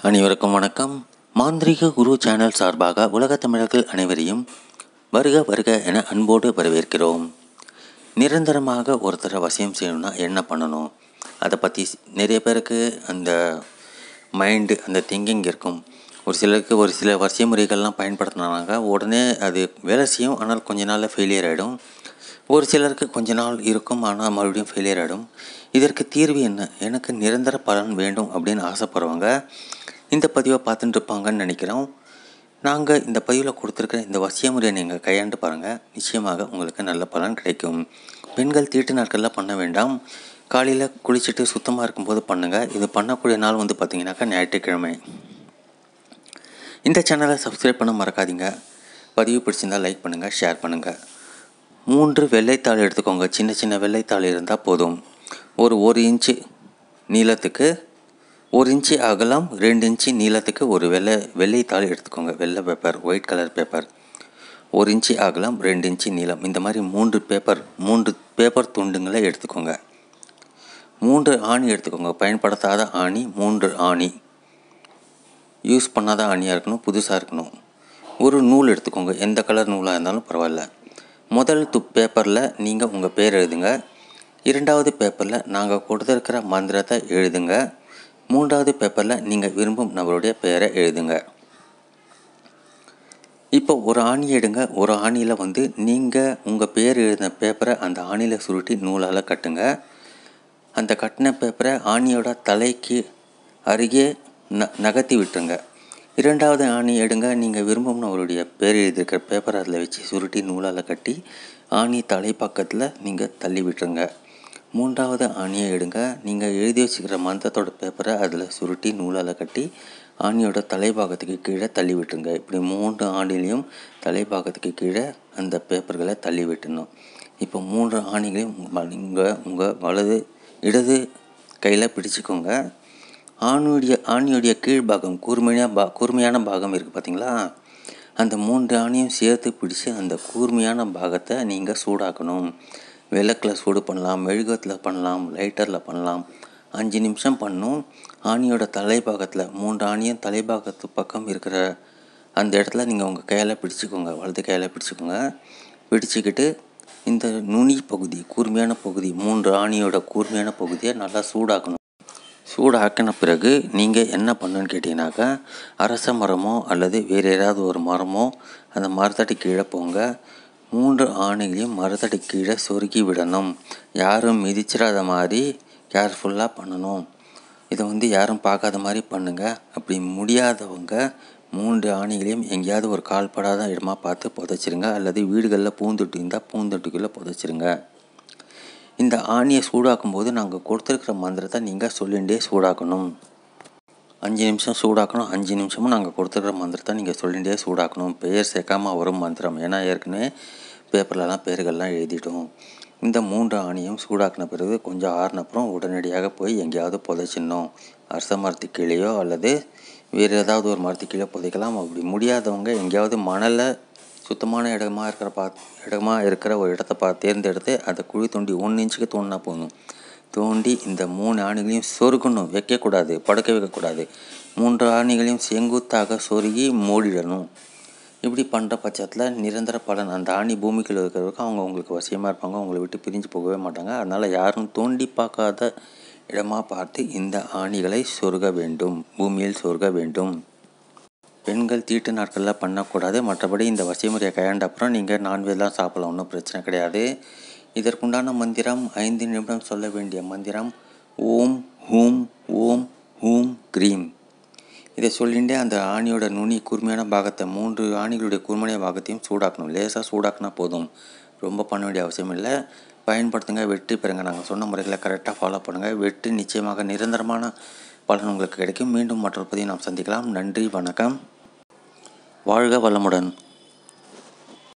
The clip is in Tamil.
அனைவருக்கும் வணக்கம் மாந்திரிக குரு சேனல் சார்பாக உலகத் தமிழர்கள் அனைவரையும் வருக வருக என அன்போடு வரவேற்கிறோம் நிரந்தரமாக ஒருத்தரை வசியம் செய்யணும்னா என்ன பண்ணணும் அதை பற்றி நிறைய பேருக்கு அந்த மைண்டு அந்த திங்கிங் இருக்கும் ஒரு சிலருக்கு ஒரு சில வரிசை முறைகள்லாம் பயன்படுத்தினாங்க உடனே அது வேலை செய்யும் ஆனால் கொஞ்ச நாளில் ஃபெயிலியர் ஆகிடும் ஒரு சிலருக்கு கொஞ்ச நாள் இருக்கும் ஆனால் மறுபடியும் ஃபெயிலியர் ஆகிடும் இதற்கு தீர்வு என்ன எனக்கு நிரந்தர பலன் வேண்டும் அப்படின்னு ஆசைப்படுறவங்க இந்த பதிவை பார்த்துட்டு இருப்பாங்கன்னு நினைக்கிறோம் நாங்கள் இந்த பதிவில் கொடுத்துருக்க இந்த வசிய முறையை நீங்கள் கையாண்டு பாருங்கள் நிச்சயமாக உங்களுக்கு நல்ல பலன் கிடைக்கும் பெண்கள் தீட்டு நாட்களில் பண்ண வேண்டாம் காலையில் குளிச்சுட்டு சுத்தமாக இருக்கும்போது பண்ணுங்கள் இது பண்ணக்கூடிய நாள் வந்து பார்த்திங்கனாக்கா ஞாயிற்றுக்கிழமை இந்த சேனலை சப்ஸ்கிரைப் பண்ண மறக்காதீங்க பதிவு பிடிச்சிருந்தால் லைக் பண்ணுங்கள் ஷேர் பண்ணுங்கள் மூன்று வெள்ளைத்தாள் எடுத்துக்கோங்க சின்ன சின்ன வெள்ளைத்தாள் இருந்தால் போதும் ஒரு ஒரு இன்ச்சு நீளத்துக்கு ஒரு இன்ச்சு அகலம் ரெண்டு இன்ச்சு நீளத்துக்கு ஒரு வெள்ளை வெள்ளைத்தாள் எடுத்துக்கோங்க வெள்ளை பேப்பர் ஒயிட் கலர் பேப்பர் ஒரு இன்ச்சு அகலம் ரெண்டு இன்ச்சு நீளம் இந்த மாதிரி மூன்று பேப்பர் மூன்று பேப்பர் துண்டுங்களை எடுத்துக்கோங்க மூன்று ஆணி எடுத்துக்கோங்க பயன்படுத்தாத ஆணி மூன்று ஆணி யூஸ் பண்ணாத ஆணியாக இருக்கணும் புதுசாக இருக்கணும் ஒரு நூல் எடுத்துக்கோங்க எந்த கலர் நூலாக இருந்தாலும் பரவாயில்ல முதல் து பேப்பரில் நீங்கள் உங்கள் பேர் எழுதுங்க இரண்டாவது பேப்பரில் நாங்கள் கொடுத்துருக்கிற மந்திரத்தை எழுதுங்க மூன்றாவது பேப்பரில் நீங்கள் விரும்பும் நபருடைய பெயரை எழுதுங்க இப்போ ஒரு ஆணி எடுங்க ஒரு ஆணியில் வந்து நீங்கள் உங்கள் பேர் எழுதின பேப்பரை அந்த ஆணியில் சுருட்டி நூலால் கட்டுங்க அந்த கட்டின பேப்பரை ஆணியோட தலைக்கு அருகே ந நகர்த்தி விட்டுருங்க இரண்டாவது ஆணி எடுங்க நீங்கள் விரும்பும் நபருடைய பேர் எழுதியிருக்கிற பேப்பரை அதில் வச்சு சுருட்டி நூலால் கட்டி ஆணி தலைப்பக்கத்தில் நீங்கள் தள்ளி விட்டுருங்க மூன்றாவது ஆணியை எடுங்க நீங்கள் எழுதி வச்சுக்கிற மந்திரத்தோட பேப்பரை அதில் சுருட்டி நூலால் கட்டி ஆணியோட தலைப்பாகத்துக்கு கீழே தள்ளி விட்டுருங்க இப்படி மூன்று ஆணிலையும் தலைப்பாகத்துக்கு கீழே அந்த பேப்பர்களை தள்ளி விட்டுணும் இப்போ மூன்று ஆணிகளையும் உங்கள் உங்கள் வலது இடது கையில் பிடிச்சிக்கோங்க ஆணுடைய ஆணியுடைய கீழ்பாகம் கூர்மையான பா கூர்மையான பாகம் இருக்குது பார்த்தீங்களா அந்த மூன்று ஆணியும் சேர்த்து பிடிச்சி அந்த கூர்மையான பாகத்தை நீங்கள் சூடாக்கணும் விளக்கில் சூடு பண்ணலாம் மெழுகத்தில் பண்ணலாம் லைட்டரில் பண்ணலாம் அஞ்சு நிமிஷம் பண்ணும் ஆணியோட தலைப்பாகத்தில் மூன்று ஆணியும் தலைப்பாகத்து பக்கம் இருக்கிற அந்த இடத்துல நீங்கள் உங்கள் கையில் பிடிச்சிக்கோங்க வலது கையில் பிடிச்சிக்கோங்க பிடிச்சிக்கிட்டு இந்த நுனி பகுதி கூர்மையான பகுதி மூன்று ஆணியோட கூர்மையான பகுதியை நல்லா சூடாக்கணும் சூடாக்கின பிறகு நீங்கள் என்ன பண்ணுன்னு கேட்டிங்கனாக்கா அரச மரமோ அல்லது வேறு ஏதாவது ஒரு மரமோ அந்த மரத்தடி கீழே போங்க மூன்று ஆணைகளையும் மரத்தடி கீழே சொருகி விடணும் யாரும் மிதிச்சிடாத மாதிரி கேர்ஃபுல்லாக பண்ணணும் இதை வந்து யாரும் பார்க்காத மாதிரி பண்ணுங்கள் அப்படி முடியாதவங்க மூன்று ஆணிகளையும் எங்கேயாவது ஒரு கால்படாத இடமா பார்த்து புதைச்சிருங்க அல்லது வீடுகளில் பூந்தொட்டி இருந்தால் பூந்தொட்டிக்குள்ளே புதைச்சிருங்க இந்த ஆணியை சூடாக்கும் போது நாங்கள் கொடுத்துருக்குற மந்திரத்தை நீங்கள் சொல்லிகிட்டே சூடாக்கணும் அஞ்சு நிமிஷம் சூடாக்கணும் அஞ்சு நிமிஷமும் நாங்கள் கொடுத்துருக்குற மந்திரத்தை நீங்கள் சொல்லிகிட்டே சூடாக்கணும் பெயர் சேர்க்காமல் வரும் மந்திரம் ஏன்னா ஏற்கனவே பேப்பர்லலாம் பேர்கள்லாம் எழுதிட்டோம் இந்த மூன்று ஆணியும் சூடாக்கின பிறகு கொஞ்சம் ஆறினப்புறம் உடனடியாக போய் எங்கேயாவது புதைச்சிடணும் அரச மரத்து கீழேயோ அல்லது வேறு ஏதாவது ஒரு மரத்து கீழே புதைக்கலாம் அப்படி முடியாதவங்க எங்கேயாவது மணலை சுத்தமான இடமா இருக்கிற பா இடமா இருக்கிற ஒரு இடத்த பா தேர்ந்தெடுத்து அதை குழி தோண்டி ஒன்று இன்ச்சுக்கு தோண்டினா போதும் தோண்டி இந்த மூணு ஆணிகளையும் சொருகணும் வைக்கக்கூடாது படுக்க வைக்கக்கூடாது மூன்று ஆணிகளையும் செங்குத்தாக சொருகி மூடிடணும் இப்படி பண்ணுற பட்சத்தில் நிரந்தர பலன் அந்த ஆணி பூமிக்குள்ள இருக்கிறவருக்கு அவங்க உங்களுக்கு வசியமாக இருப்பாங்க அவங்கள விட்டு பிரிஞ்சு போகவே மாட்டாங்க அதனால் யாரும் தோண்டி பார்க்காத இடமா பார்த்து இந்த ஆணிகளை சொருக வேண்டும் பூமியில் சொருக வேண்டும் பெண்கள் தீட்டு நாட்களில் பண்ணக்கூடாது மற்றபடி இந்த வசிமுறையை கையாண்ட அப்புறம் நீங்கள் நான்வெஜ்லாம் சாப்பிடலாம் ஒன்றும் பிரச்சனை கிடையாது இதற்குண்டான மந்திரம் ஐந்து நிமிடம் சொல்ல வேண்டிய மந்திரம் ஓம் ஹூம் ஓம் ஹூம் க்ரீம் இதை சொல்லிகிட்டே அந்த ஆணியோட நுனி கூர்மையான பாகத்தை மூன்று ஆணிகளுடைய கூர்மையான பாகத்தையும் சூடாக்கணும் லேசாக சூடாக்கினா போதும் ரொம்ப பண்ண வேண்டிய அவசியம் இல்லை பயன்படுத்துங்க வெற்றி பெறுங்க நாங்கள் சொன்ன முறைகளை கரெக்டாக ஃபாலோ பண்ணுங்கள் வெற்றி நிச்சயமாக நிரந்தரமான பலன் உங்களுக்கு கிடைக்கும் மீண்டும் மற்றொரு பதிவு நாம் சந்திக்கலாம் நன்றி வணக்கம் வாழ்க வளமுடன்